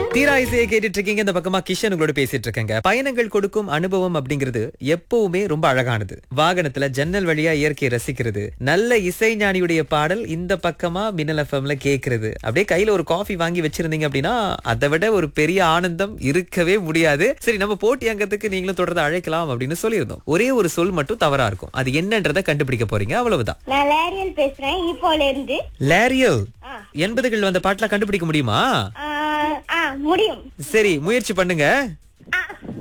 தீரா இசையை கேட்டுட்டு இருக்கீங்க இந்த பக்கமா கிஷன் உங்களோட பேசிட்டு இருக்கேங்க பயணங்கள் கொடுக்கும் அனுபவம் அப்படிங்கிறது எப்பவுமே ரொம்ப அழகானது வாகனத்துல ஜன்னல் வழியா இயற்கையை ரசிக்கிறது நல்ல இசைஞானியுடைய பாடல் இந்த பக்கமா மின்னல் எஃப்எம்ல கேக்குறது அப்படியே கையில ஒரு காஃபி வாங்கி வச்சிருந்தீங்க அப்படின்னா அதை விட ஒரு பெரிய ஆனந்தம் இருக்கவே முடியாது சரி நம்ம போட்டி அங்கத்துக்கு நீங்களும் தொடர்ந்து அழைக்கலாம் அப்படின்னு சொல்லியிருந்தோம் ஒரே ஒரு சொல் மட்டும் தவறா இருக்கும் அது என்னன்றதை கண்டுபிடிக்க போறீங்க அவ்வளவுதான் நான் லேரியல் பேசுறேன் ஈப்போல இருந்து லேரியல் ஆ. எண்பதுகள் வந்த பாட்டுல கண்டுபிடிக்க முடியுமா ஆ, ஆ முடியும் சரி முயற்சி பண்ணுங்க